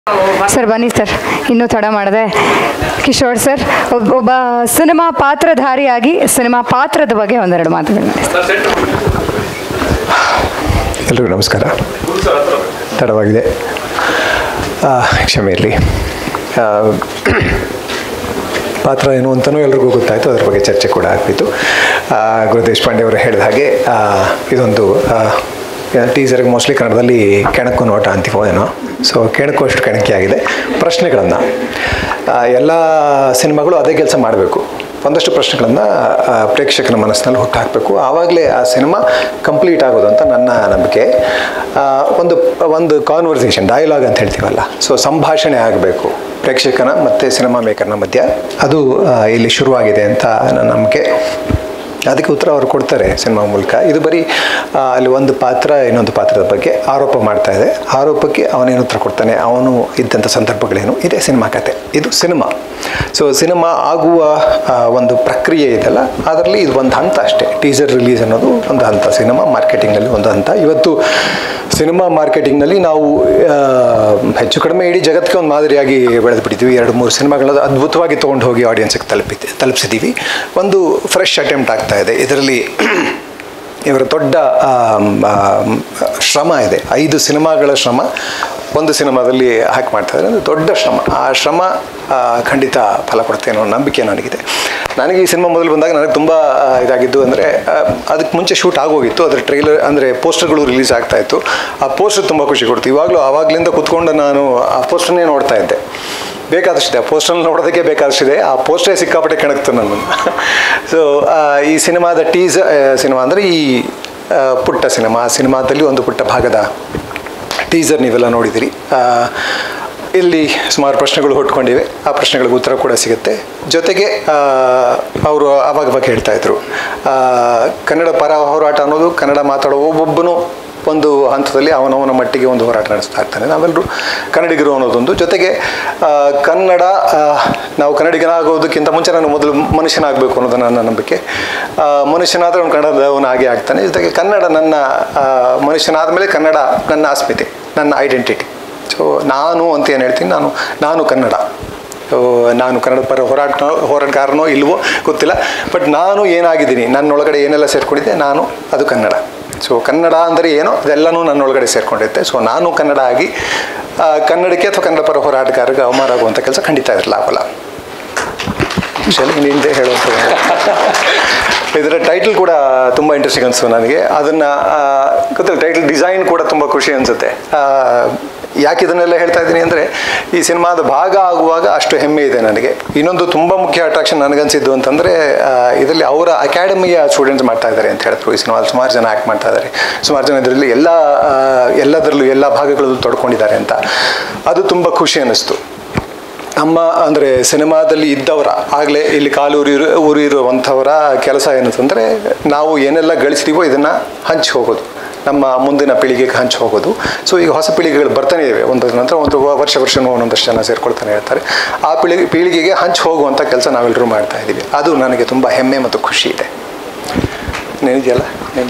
sir ಬನ್ನಿ sir ಇನ್ನೂ ತಡ ಮಾಡಿದೆ ಕಿಶೋರ್ ಸರ್ ಒಬ್- ಒಬ್ಬ ಸಿನಿಮಾ ಪಾತ್ರಧಾರಿಯಾಗಿ ಸಿನಿಮಾ ಪಾತ್ರದ ಬಗ್ಗೆ ಒಂದೆರಡು ಮಾತುಗಳು ಎಲ್ರಿಗೂ ನಮಸ್ಕಾರ ತಡವಾಗಿದೆ ಆ, ಕ್ಷಮೆ ಇರಲಿ ಆ, ಪಾತ್ರ ಏನು ಅಂತಲೂ ಎಲ್ರಿಗೂ ಗೊತ್ತಾಯಿತು ಅದ್ರ ಬಗ್ಗೆ ಚರ್ಚೆ ಕೂಡ ಆಗ್ತಿತ್ತು ಆ, ಗುರು ದೇಶಪಾಂಡೆ ಅವರು ಹೇಳಿದ ಹಾಗೆ ಆ, ಇದೊಂದು ಟೀಸರ್ಗೆ ಮೋಸ್ಟ್ಲಿ ಕನ್ನಡದಲ್ಲಿ ಕೆಣಕು ನೋಟ ಅಂತೀವೋ ಏನೋ ಸೊ ಕೆಣಕು ಅಷ್ಟು ಕೆಣಕಿ ಆಗಿದೆ ಪ್ರಶ್ನೆಗಳನ್ನು ಎಲ್ಲ ಸಿನಿಮಾಗಳು ಅದೇ ಕೆಲಸ ಮಾಡಬೇಕು ಒಂದಷ್ಟು ಪ್ರಶ್ನೆಗಳನ್ನು ಪ್ರೇಕ್ಷಕನ ಮನಸ್ಸಿನಲ್ಲಿ ಹುಟ್ಟಾಕಬೇಕು ಆವಾಗಲೇ ಆ ಸಿನಿಮಾ ಕಂಪ್ಲೀಟ್ ಆಗೋದು ಅಂತ ನನ್ನ ನಂಬಿಕೆ ಆ, ಒಂದು ಒಂದು ಕಾನ್ವರ್ಸೇಷನ್ ಡೈಲಾಗ್ ಅಂತ ಹೇಳ್ತೀವಲ್ಲ ಸೊ ಸಂಭಾಷಣೆ ಆಗಬೇಕು ಪ್ರೇಕ್ಷಕನ ಮತ್ತು ಸಿನಿಮಾ ಮೇಕರ್ನ ಮಧ್ಯ ಅದು ಆ, ಇಲ್ಲಿ ಶುರುವಾಗಿದೆ ಅಂತ ನನ್ನ ನಂಬಿಕೆ ಅದಕ್ಕೆ ಉತ್ತರ ಅವರು ಕೊಡ್ತಾರೆ ಸಿನಿಮಾ ಮೂಲಕ ಇದು ಬರೀ ಆ, ಅಲ್ಲಿ ಒಂದು ಪಾತ್ರ ಇನ್ನೊಂದು ಪಾತ್ರದ ಬಗ್ಗೆ ಆರೋಪ ಮಾಡ್ತಾ ಇದೆ ಆರೋಪಕ್ಕೆ ಅವನೇನು ಉತ್ತರ ಕೊಡ್ತಾನೆ ಅವನು ಇದ್ದಂಥ ಸಂದರ್ಭಗಳೇನು ಇದೇ ಸಿನಿಮಾ ಕತೆ ಇದು ಸಿನಿಮಾ ಸೊ ಸಿನಿಮಾ ಆಗುವ ಆ, ಒಂದು ಪ್ರಕ್ರಿಯೆ ಇದೆಲ್ಲ ಅದರಲ್ಲಿ ಇದು ಒಂದು ಹಂತ ಅಷ್ಟೇ ಟೀಸರ್ ರಿಲೀಸ್ ಅನ್ನೋದು ಒಂದು ಹಂತ ಸಿನಿಮಾ ಮಾರ್ಕೆಟಿಂಗ್ನಲ್ಲಿ ಒಂದು ಹಂತ ಇವತ್ತು ಸಿನಿಮಾ ಮಾರ್ಕೆಟಿಂಗ್ನಲ್ಲಿ ನಾವು ಆ, ಹೆಚ್ಚು ಕಡಿಮೆ ಇಡೀ ಜಗತ್ತಿಗೆ ಒಂದು ಮಾದರಿಯಾಗಿ ಬೆಳೆದುಬಿಟ್ಟಿದ್ವಿ ಎರಡು ಮೂರು ಸಿನಿಮಾಗಳನ್ನ ಅದ್ಭುತವಾಗಿ ತೊಗೊಂಡು ಹೋಗಿ ಆಡಿಯನ್ಸ್ಗೆ ತಲುಪಿ ತಲುಪಿಸಿದ್ದೀವಿ ಒಂದು ಫ್ರೆಶ್ ಅಟೆಂಪ್ಟ್ ಆಗ್ತಾ ಇದೆ ಇದರಲ್ಲಿ ಇವರ ದೊಡ್ಡ ಆಮ್, ಆಮ್, ಶ್ರಮ ಇದೆ ಐದು ಸಿನಿಮಾಗಳ ಶ್ರಮ ಒಂದು ಸಿನಿಮಾದಲ್ಲಿ ಹಾಕಿ ಮಾಡ್ತಾ ಇದ್ದಾರೆ ಅದು ದೊಡ್ಡ ಶ್ರಮ ಆ ಶ್ರಮ ಆ, ಖಂಡಿತ ಫಲ ಕೊಡುತ್ತೆ ಅನ್ನೋ ನಂಬಿಕೆ ನನಗಿದೆ ನನಗೆ ಈ ಸಿನಿಮಾ ಮೊದಲು ಬಂದಾಗ ನನಗೆ ತುಂಬ ಆ, ಇದಾಗಿದ್ದು ಅಂದರೆ ಅದಕ್ಕೆ ಮುಂಚೆ ಶೂಟ್ ಆಗೋಗಿತ್ತು ಅದರ ಟ್ರೈಲರ್ ಅಂದರೆ ಪೋಸ್ಟರ್ಗಳು ರಿಲೀಸ್ ಆಗ್ತಾ ಇತ್ತು ಆ ಪೋಸ್ಟರ್ ತುಂಬ ಖುಷಿ ಕೊಡ್ತು ಇವಾಗಲೂ ಆವಾಗಲಿಂದ ಕುತ್ಕೊಂಡು ನಾನು ಆ ಪೋಸ್ಟರ್ನೇ ನೋಡ್ತಾ ಇದ್ದೆ ಬೇಕಾದಷ್ಟಿದೆ ಆ ಪೋಸ್ಟರ್ನಲ್ಲಿ ನೋಡೋದಕ್ಕೆ ಬೇಕಾದಷ್ಟಿದೆ ಆ ಪೋಸ್ಟರೇ ಸಿಕ್ಕಾಪಟ್ಟೆ ಕೆಣಕ್ತು ನನ್ನನ್ನು ಸೊ ಈ ಸಿನಿಮಾದ ಟೀಸ್ ಸಿನಿಮಾ ಅಂದರೆ ಈ ಆ, ಪುಟ್ಟ ಸಿನಿಮಾ ಆ ಸಿನಿಮಾದಲ್ಲಿ ಒಂದು ಪುಟ್ಟ ಭಾಗದ ಟೀಸರ್ ನೀವೆಲ್ಲ ನೋಡಿದಿರಿ ಆ, ಇಲ್ಲಿ ಸುಮಾರು ಪ್ರಶ್ನೆಗಳು ಹುಟ್ಕೊಂಡಿವೆ ಆ ಪ್ರಶ್ನೆಗಳಿಗೆ ಉತ್ತರ ಕೂಡ ಸಿಗುತ್ತೆ ಜೊತೆಗೆ ಅವರು ಅವಾಗ ಅವಾಗ ಹೇಳ್ತಾ ಇದ್ರು ಆ, ಕನ್ನಡ ಪರ ಹೋರಾಟ ಅನ್ನೋದು ಕನ್ನಡ ಮಾತಾಡೋ ಒಬ್ಬೊಬ್ಬನು ಒಂದು ಹಂತದಲ್ಲಿ ಅವನವನ ಮಟ್ಟಿಗೆ ಒಂದು ಹೋರಾಟ ನಡೆಸ್ತಾ ಇರ್ತಾನೆ ನಾವೆಲ್ಲರೂ ಕನ್ನಡಿಗರು ಅನ್ನೋದೊಂದು ಜೊತೆಗೆ ಆ, ಕನ್ನಡ ಆ, ನಾವು ಕನ್ನಡಿಗನಾಗೋದಕ್ಕಿಂತ ಮುಂಚೆ ನಾನು ಮೊದಲು ಮನುಷ್ಯನಾಗಬೇಕು ಅನ್ನೋದು ನನ್ನ ನಂಬಿಕೆ ಆ, ಮನುಷ್ಯನಾದರೆ ಅವನು ಕನ್ನಡದವನು ಹಾಗೆ ಆಗ್ತಾನೆ ಜೊತೆಗೆ ಕನ್ನಡ ನನ್ನ ಆ, ಮನುಷ್ಯನಾದ ಮೇಲೆ ಕನ್ನಡ ನನ್ನ ಅಸ್ಮಿತೆ ನನ್ನ ಐಡೆಂಟಿಟಿ ಸೊ ನಾನು ಅಂತ ಏನು ಹೇಳ್ತೀನಿ ನಾನು ನಾನು ಕನ್ನಡ ಸೊ ನಾನು ಕನ್ನಡ ಪರ ಹೋರಾಟ ಹೋರಾಟಗಾರನೋ ಇಲ್ವೋ ಗೊತ್ತಿಲ್ಲ ಬಟ್ ನಾನು ಏನಾಗಿದ್ದೀನಿ ನನ್ನೊಳಗಡೆ ಏನೆಲ್ಲ ಸೇರ್ಕೊಂಡಿದ್ದೆ ನಾನು ಅದು ಕನ್ನಡ ಸೊ ಕನ್ನಡ ಅಂದರೆ ಏನೋ ಅದೆಲ್ಲನೂ ನನ್ನೊಳಗಡೆ ಸೇರ್ಕೊಂಡಿರುತ್ತೆ ಸೊ ನಾನು ಕನ್ನಡ ಆಗಿ ಆ, ಕನ್ನಡಕ್ಕೆ ಅಥವಾ ಕನ್ನಡ ಪರ ಹೋರಾಟಗಾರರಿಗೆ ಅವಮಾನ ಆಗುವಂಥ ಕೆಲಸ ಖಂಡಿತ ಇರಲ್ಲ ಆಗಲ್ಲ ಆ್ಯಕ್ಚುಲಿ ನಿಂದೆ ಹೇಳುವಂಥ ಇದರ ಟೈಟಲ್ ಕೂಡ ತುಂಬ ಇಂಟ್ರೆಸ್ಟಿಂಗ್ ಅನಿಸ್ತು ನನಗೆ ಅದನ್ನು ಗೊತ್ತಿಲ್ಲ ಟೈಟಲ್ ಡಿಸೈನ್ ಕೂಡ ತುಂಬ ಖುಷಿ ಅನಿಸುತ್ತೆ ಯಾಕೆ ಇದನ್ನೆಲ್ಲ ಹೇಳ್ತಾ ಇದ್ದೀನಿ ಅಂದರೆ ಈ ಸಿನಿಮಾದ ಭಾಗ ಆಗುವಾಗ ಅಷ್ಟು ಹೆಮ್ಮೆ ಇದೆ ನನಗೆ ಇನ್ನೊಂದು ತುಂಬ ಮುಖ್ಯ ಅಟ್ರಾಕ್ಷನ್ ನನಗನ್ಸಿದ್ದು ಅಂತಂದರೆ ಇದರಲ್ಲಿ ಅವರ ಅಕಾಡೆಮಿಯ ಸ್ಟೂಡೆಂಟ್ಸ್ ಮಾಡ್ತಾ ಇದ್ದಾರೆ ಅಂತ ಹೇಳಿದ್ರು ಈ ಸಿನಿಮಾದಲ್ಲಿ ಸುಮಾರು ಜನ ಆ್ಯಕ್ಟ್ ಮಾಡ್ತಾ ಇದ್ದಾರೆ ಸುಮಾರು ಜನ ಇದರಲ್ಲಿ ಎಲ್ಲ ಆ, ಎಲ್ಲದರಲ್ಲೂ ಎಲ್ಲ ಭಾಗಗಳಲ್ಲೂ ತೊಡ್ಕೊಂಡಿದ್ದಾರೆ ಅಂತ ಅದು ತುಂಬ ಖುಷಿ ಅನ್ನಿಸ್ತು ನಮ್ಮ ಅಂದರೆ ಸಿನಿಮಾದಲ್ಲಿ ಇದ್ದವರ ಆಗಲೇ ಇಲ್ಲಿ ಕಾಲು ಊರಿರು ಊರಿರುವಂಥವರ ಕೆಲಸ ಏನಂತಂದರೆ ನಾವು ಏನೆಲ್ಲ ಗಳಿಸ್ತೀವೋ ಇದನ್ನು ಹಂಚಿ ಹೋಗೋದು ನಮ್ಮ ಮುಂದಿನ ಪೀಳಿಗೆಗೆ ಹಂಚಿ ಹೋಗೋದು ಸೊ ಈಗ ಹೊಸ ಪೀಳಿಗೆಗಳು ಬರ್ತಾನೆ ಇವೆ ಒಂದು ನಂತರ ಒಂದು ವರ್ಷ ವರ್ಷನೂ ಒಂದೊಂದಷ್ಟು ಜನ ಸೇರ್ಕೊಳ್ತಾನೆ ಇರ್ತಾರೆ ಆ ಪೀಳಿಗೆ ಪೀಳಿಗೆಗೆ ಹಂಚಿ ಹೋಗುವಂಥ ಕೆಲಸ ನಾವೆಲ್ಲರೂ ಮಾಡ್ತಾ ಇದ್ದೀವಿ ಅದು ನನಗೆ ತುಂಬ ಹೆಮ್ಮೆ ಮತ್ತು ಖುಷಿ ಇದೆ ನೆನದಿಯಲ್ಲ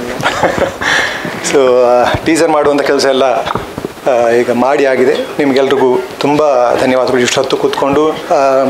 ಸೊ ಟೀಸರ್ ಮಾಡುವಂಥ ಕೆಲಸ ಎಲ್ಲ ಆ, ಈಗ ಮಾಡಿ ಆಗಿದೆ ನಿಮಗೆಲ್ರಿಗೂ ತುಂಬ ಧನ್ಯವಾದಗಳು ಇಷ್ಟೊತ್ತು ಕೂತ್ಕೊಂಡು ಹಾಂ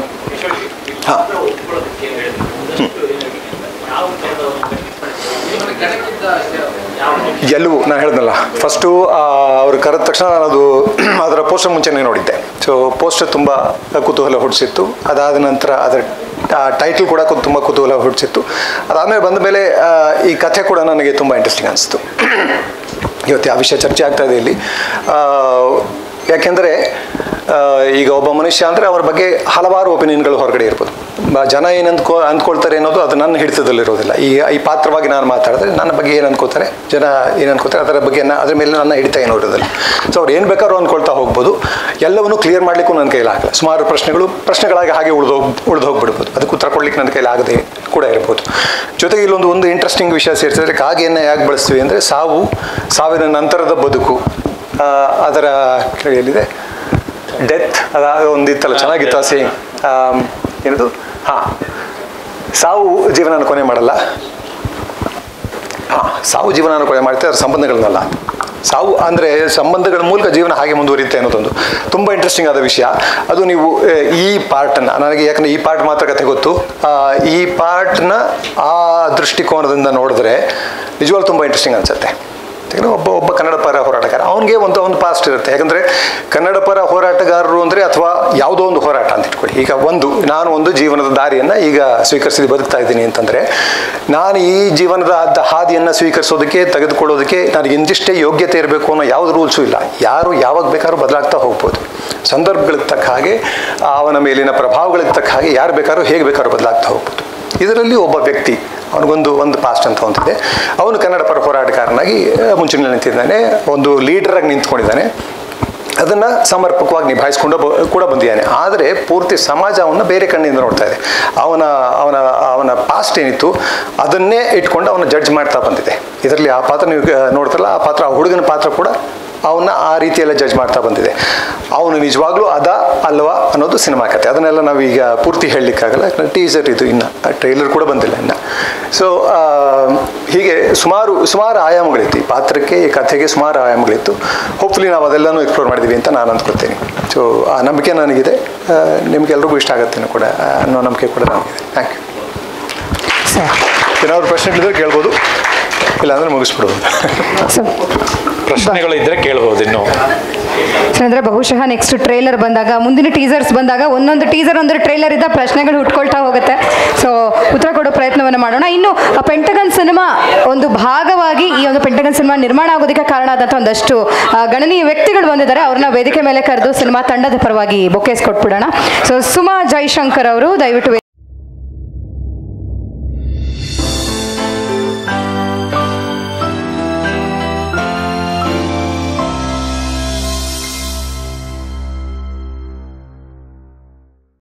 ಎಲ್ಲವೂ ನಾನು ಹೇಳ್ದಲ್ಲ ಫಸ್ಟು ಅವ್ರು ಕರೆದ ತಕ್ಷಣ ನಾನು ಅದು ಅದರ ಪೋಸ್ಟರ್ ಮುಂಚೆನೇ ನೋಡಿದ್ದೆ ಸೊ ಪೋಸ್ಟರ್ ತುಂಬ ಕುತೂಹಲ ಹುಟ್ಟಿಸಿತ್ತು ಅದಾದ ನಂತರ ಅದರ ಟೈಟಲ್ ಕೂಡ ಕು- ತುಂಬ ಕುತೂಹಲ ಹುಟ್ಟಿಸಿತ್ತು ಅದಾದಮೇಲೆ ಬಂದ ಮೇಲೆ ಆ, ಈ ಕಥೆ ಕೂಡ ನನಗೆ ತುಂಬ ಇಂಟ್ರೆಸ್ಟಿಂಗ್ ಅನಿಸ್ತು ಇವತ್ತು ಆ ವಿಷಯ ಚರ್ಚೆ ಆಗ್ತಾ ಇದೆ ಇಲ್ಲಿ ಆ, ಯಾಕೆಂದರೆ ಆ, ಈಗ ಒಬ್ಬ ಮನುಷ್ಯ ಅಂದರೆ ಅವ್ರ ಬಗ್ಗೆ ಹಲವಾರು ಒಪಿನಿಯನ್ಗಳು ಹೊರಗಡೆ ಇರ್ಬೋದು ಬ- ಜನ ಏನು ಅಂದ್ಕೊ ಅಂದ್ಕೊಳ್ತಾರೆ ಅನ್ನೋದು ಅದು ನನ್ನ ಹಿಡಿತದಲ್ಲಿರೋದಿಲ್ಲ ಈ ಈ ಪಾತ್ರವಾಗಿ ನಾನು ಮಾತಾಡಿದ್ರೆ ನನ್ನ ಬಗ್ಗೆ ಏನು ಅನ್ಕೋತಾರೆ ಜನ ಏನು ಅನ್ಕೋತಾರೆ ಅದರ ಬಗ್ಗೆ ನ- ಅದ್ರ ಮೇಲೆ ನನ್ನ ಹಿಡಿತ ಏನೂ ಇರೋದಿಲ್ಲ ಸೊ ಅವ್ರು ಏನು ಬೇಕಾದ್ರೂ ಅಂದ್ಕೊಳ್ತಾ ಹೋಗ್ಬೋದು ಎಲ್ಲವನ್ನೂ ಕ್ಲಿಯರ್ ಮಾಡಲಿಕ್ಕೂ ನನ್ನ ಕೈಲಿ ಆಗಲ್ಲ ಸುಮಾರು ಪ್ರಶ್ನೆಗಳು ಪ್ರಶ್ನೆಗಳಾಗಿ ಹಾಗೆ ಉಳಿದೋಗ್ ಉಳಿದು ಹೋಗ್ಬಿಡ್ಬೋದು ಅದಕ್ಕೆ ಉತ್ತರ ಕೊಡ್ಲಿಕ್ಕೆ ನನ್ನ ಕೈಲಿ ಆಗದೆ ಕೂಡ ಇರ್ಬೋದು ಜೊತೆಗೆ ಇಲ್ಲೊಂದು ಒಂದು ಇಂಟ್ರೆಸ್ಟಿಂಗ್ ವಿಷಯ ಸೇರಿಸಿದ್ರೆ ಕಾಗೆಯನ್ನು ಯಾಕೆ ಬಳಸ್ತೀವಿ ಅಂದರೆ ಸಾವು ಸಾವಿನ ನಂತರದ ಬದುಕು ಆ, ಅದರ ಎಲ್ಲಿದೆ ಡೆತ್ ಅದ ಒಂದಿತ್ತಲ್ಲ ಚೆನ್ನಾಗಿತ್ತು ಆ ಸೇಯಿಂಗ್ ಏನದು ಹಾಂ ಸಾವು ಜೀವನ ಕೊನೆ ಮಾಡಲ್ಲ ಹಾಂ ಸಾವು ಜೀವನ ಕೊನೆ ಮಾಡುತ್ತೆ ಅದ್ರ ಸಂಬಂಧಗಳನ್ನಲ್ಲ ಸಾವು ಅಂದರೆ ಸಂಬಂಧಗಳ ಮೂಲಕ ಜೀವನ ಹಾಗೆ ಮುಂದುವರಿಯುತ್ತೆ ಅನ್ನೋದೊಂದು ತುಂಬ ಇಂಟ್ರೆಸ್ಟಿಂಗ್ ಆದ ವಿಷಯ ಅದು ನೀವು ಆ, ಈ ಪಾರ್ಟನ್ನು ನನಗೆ ಯಾಕಂದರೆ ಈ ಪಾರ್ಟ್ ಮಾತ್ರ ಕತೆ ಗೊತ್ತು ಆ, ಈ ಪಾರ್ಟ್ನ ಆ ದೃಷ್ಟಿಕೋನದಿಂದ ನೋಡಿದ್ರೆ ನಿಜವಾಗ್ಲೂ ತುಂಬ ಇಂಟ್ರೆಸ್ಟಿಂಗ್ ಅನಿಸುತ್ತೆ ಯಾಕಂದರೆ ಒಬ್ಬ ಒಬ್ಬ ಕನ್ನಡ ಪರ ಹೋರಾಟಗಾರ ಅವನಿಗೆ ಒಂದು ಒಂದು ಪಾಸ್ಟ್ ಇರುತ್ತೆ ಯಾಕಂದರೆ ಕನ್ನಡ ಪರ ಹೋರಾಟಗಾರರು ಅಂದರೆ ಅಥವಾ ಯಾವುದೋ ಒಂದು ಹೋರಾಟ ಅಂತ ಇಟ್ಕೊಳ್ಳಿ ಈಗ ಒಂದು ನಾನು ಒಂದು ಜೀವನದ ದಾರಿಯನ್ನು ಈಗ ಸ್ವೀಕರಿಸಿ ಬದುಕ್ತಾ ಇದ್ದೀನಿ ಅಂತಂದರೆ ನಾನು ಈ ಜೀವನದ ಅದ್ದ ಹಾದಿಯನ್ನು ಸ್ವೀಕರಿಸೋದಕ್ಕೆ ತೆಗೆದುಕೊಳ್ಳೋದಕ್ಕೆ ನನಗೆ ಇಂದಿಷ್ಟೇ ಯೋಗ್ಯತೆ ಇರಬೇಕು ಅನ್ನೋ ಯಾವುದು ರೂಲ್ಸು ಇಲ್ಲ ಯಾರು ಯಾವಾಗ ಬೇಕಾದ್ರೂ ಬದಲಾಗ್ತಾ ಹೋಗ್ಬೋದು ಸಂದರ್ಭಗಳಿಗೆ ತಕ್ಕ ಹಾಗೆ ಅವನ ಮೇಲಿನ ಪ್ರಭಾವಗಳಿಗೆ ತಕ್ಕ ಹಾಗೆ ಯಾರು ಬೇಕಾದ್ರೂ ಹೇಗೆ ಬೇಕಾದ್ರೂ ಬದಲಾಗ್ತಾ ಹೋಗ್ಬೋದು ಇದರಲ್ಲಿ ಒಬ್ಬ ವ್ಯಕ್ತಿ ಅವನಿಗೊಂದು ಒಂದು ಪಾಸ್ಟ್ ಅಂತ ಹೊಂದಿದೆ ಅವನು ಕನ್ನಡ ಪರ ಹೋರಾಟಗಾರನಾಗಿ ಆ, ಮುಂಚೂಣಿಯಲ್ಲಿ ನಿಂತಿದ್ದಾನೆ ಒಂದು ಲೀಡರಾಗಿ ನಿಂತ್ಕೊಂಡಿದ್ದಾನೆ ಅದನ್ನು ಸಮರ್ಪಕವಾಗಿ ನಿಭಾಯಿಸ್ಕೊಂಡು ಬ- ಕೂಡ ಬಂದಿದ್ದಾನೆ ಆದರೆ ಪೂರ್ತಿ ಸಮಾಜ ಅವನ್ನ ಬೇರೆ ಕಣ್ಣಿಂದ ನೋಡ್ತಾ ಇದೆ ಅವನ ಅವನ ಅವನ ಪಾಸ್ಟ್ ಏನಿತ್ತು ಅದನ್ನೇ ಇಟ್ಕೊಂಡು ಅವನ ಜಡ್ಜ್ ಮಾಡ್ತಾ ಬಂದಿದೆ ಇದರಲ್ಲಿ ಆ ಪಾತ್ರ ನೀವು ಗ- ನೋಡ್ತಾರಲ್ಲ ಆ ಪಾತ್ರ ಆ ಹುಡುಗನ ಪಾತ್ರ ಕೂಡ ಅವನ್ನ ಆ ರೀತಿಯೆಲ್ಲ ಜಡ್ಜ್ ಮಾಡ್ತಾ ಬಂದಿದೆ ಅವನು ನಿಜವಾಗ್ಲೂ ಅದ ಅಲ್ವಾ ಅನ್ನೋದು ಸಿನಿಮಾ ಕತೆ ಅದನ್ನೆಲ್ಲ ನಾವು ಈಗ ಪೂರ್ತಿ ಹೇಳಲಿಕ್ಕಾಗಲ್ಲ ಟೀಸರ್ ಇದು ಇನ್ನು ಟ್ರೈಲರ್ ಕೂಡ ಬಂದಿಲ್ಲ ಇನ್ನು ಸೊ ಹೀಗೆ ಸುಮಾರು ಸುಮಾರು ಆಯಾಮಗಳಿತ್ತು ಈ ಪಾತ್ರಕ್ಕೆ ಈ ಕಥೆಗೆ ಸುಮಾರು ಆಯಾಮಗಳಿತ್ತು ಹೋಪ್ಫುಲಿ ನಾವು ಅದೆಲ್ಲನೂ ಎಕ್ಸ್ಪ್ಲೋರ್ ಮಾಡಿದ್ದೀವಿ ಅಂತ ನಾನು ಅಂದ್ಕೊಳ್ತೀನಿ ಸೊ ಆ ನಂಬಿಕೆ ನನಗಿದೆ ಆ, ನಿಮ್ಗೆಲ್ರಿಗೂ ಇಷ್ಟ ಆಗುತ್ತೆ ಕೂಡ ಆ, ಅನ್ನೋ ನಂಬಿಕೆ ಕೂಡ ನನಗಿದೆ ಥ್ಯಾಂಕ್ ಯು ಸರ್ ಏನಾದ್ರು ಪ್ರಶ್ನೆಗಳಿದ್ರೆ ಕೇಳ್ಬೋದು ಇಲ್ಲಾಂದ್ರೆ ಮುಗಿಸ್ಬಿಡ್ಬೋದು ಸೊ ಪ್ರಶ್ನೆಗಳು ಇದ್ರೆ ಕೇಳ್ಬೋದು ಇನ್ನು ಸರ್ ಅಂದರೆ ಬಹುಶಃ ನೆಕ್ಸ್ಟ್ ಟ್ರೈಲರ್ ಬಂದಾಗ ಮುಂದಿನ ಟೀಸರ್ಸ್ ಬಂದಾಗ ಒಂದೊಂದು ಟೀಸರ್ ಒಂದು ಟ್ರೈಲರ್ ಇದ್ದ ಪ್ರಶ್ನೆಗಳು ಹುಟ್ಕೊಳ್ತಾ ಹೋಗುತ್ತೆ ಸೊ ಉತ್ತರ ಕೊಡೋ ಪ್ರಯತ್ನವನ್ನು ಮಾಡೋಣ ಇನ್ನು ಆ ಪೆಂಟಗನ್ ಸಿನಿಮಾ ಒಂದು ಭಾಗವಾಗಿ ಈ ಒಂದು ಪೆಂಟಗನ್ ಸಿನಿಮಾ ನಿರ್ಮಾಣ ಆಗೋದಕ್ಕೆ ಕಾರಣ ಆದಂಥ ಒಂದಷ್ಟು ಆ, ಗಣನೀಯ ವ್ಯಕ್ತಿಗಳು ಬಂದಿದ್ದಾರೆ ಅವ್ರನ್ನ ವೇದಿಕೆ ಮೇಲೆ ಕರೆದು ಸಿನಿಮಾ ತಂಡದ ಪರವಾಗಿ ಬೊಕೇಸ್ ಕೊಟ್ಬಿಡೋಣ ಸೊ ಸುಮಾ ಜೈಶಂಕರ್ ಅವರು ದಯವಿಟ್ಟು